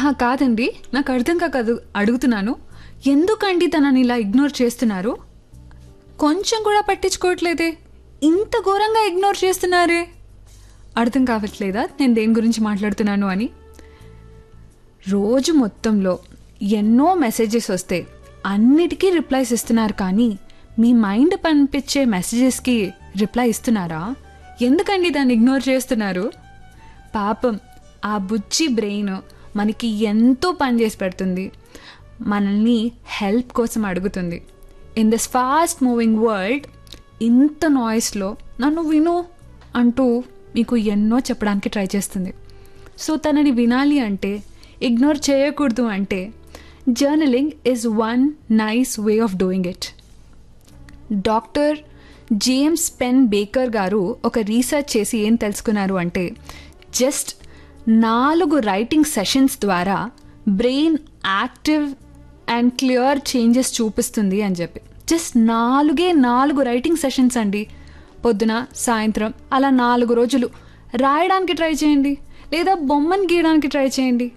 ఆహా కాదండి నాకు అర్థం కాక అదు- అడుగుతున్నాను ఎందుకండి తనని ఇలా ఇగ్నోర్ చేస్తున్నారు కొంచెం కూడా పట్టించుకోవట్లేదే ఇంత ఘోరంగా ఇగ్నోర్ చేస్తున్నారే అర్థం కావట్లేదా నేను దేని గురించి మాట్లాడుతున్నాను అని రోజు మొత్తంలో ఎన్నో మెసేజెస్ వస్తే అన్నిటికీ రిప్లైస్ ఇస్తున్నారు కానీ మీ మైండ్ పంపించే మెసేజెస్కి రిప్లై ఇస్తున్నారా ఎందుకండి దాన్ని ఇగ్నోర్ చేస్తున్నారు పాపం ఆ బుచ్చి బ్రెయిన్ మనకి ఎంతో పని చేసి పెడుతుంది మనల్ని హెల్ప్ కోసం అడుగుతుంది in this fast moving world ఇంత నాయిస్లో నన్ను విను అంటూ మీకు ఎన్నో చెప్పడానికి ట్రై చేస్తుంది సో తనని వినాలి అంటే ఇగ్నోర్ చేయకూడదు అంటే journaling is one nice way of doing it doctor James Pennebaker garu ఒక రీసెర్చ్ చేసి ఏం తెలుసుకున్నారు అంటే జస్ట్ నాలుగు రైటింగ్ సెషన్స్ ద్వారా brain active and clear changes చూపిస్తుంది అని చెప్పి జస్ట్ నాలుగే నాలుగు రైటింగ్ సెషన్స్ అండి పొద్దున సాయంత్రం అలా నాలుగు రోజులు రాయడానికి ట్రై చేయండి లేదా బొమ్మను గీయడానికి ట్రై చేయండి